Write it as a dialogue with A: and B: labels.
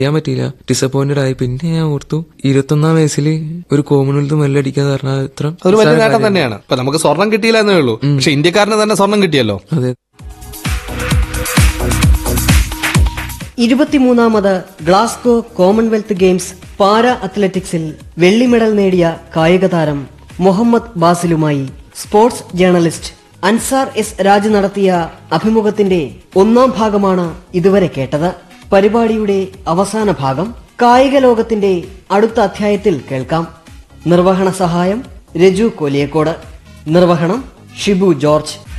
A: ചെയ്യാൻ പറ്റിയില്ല ഡിസപ്പോയിന്റഡ് ആയി പിന്നെ ഞാൻ ഓർത്തു ഇരുപത്തൊന്നാം വയസ്സിൽ ഒരു കോമൺവെൽത്ത് മെല്ലടിക്കാന്ന് പറഞ്ഞാൽ ഇത്ര
B: അതൊരു വലിയ നേട്ടം തന്നെയാണ് ഇപ്പൊ നമുക്ക് സ്വർണം കിട്ടിയില്ല എന്നേ ഉള്ളൂ പക്ഷെ ഇന്ത്യക്കാരന് തന്നെ സ്വർണം കിട്ടിയല്ലോ
A: അതെ
C: ഇരുപത്തിമൂന്നാമത് ഗ്ലാസ്ഗോ കോമൺവെൽത്ത് ഗെയിംസ് പാരാ അത്ലറ്റിക്സിൽ വെള്ളി മെഡൽ നേടിയ കായിക താരം മുഹമ്മദ് ബാസിലുമായി sports journalist Ansar S Raj നടത്തിയ അഭിമുഖത്തിന്റെ ഒന്നാം ഭാഗമാണ് ഇതുവരെ കേട്ടത് പരിപാടിയുടെ അവസാന ഭാഗം കായിക ലോകത്തിന്റെ അടുത്ത അധ്യായത്തിൽ കേൾക്കാം നിർവഹണ സഹായം രജു കോലിയക്കോട് നിർവഹണം ഷിബു ജോർജ്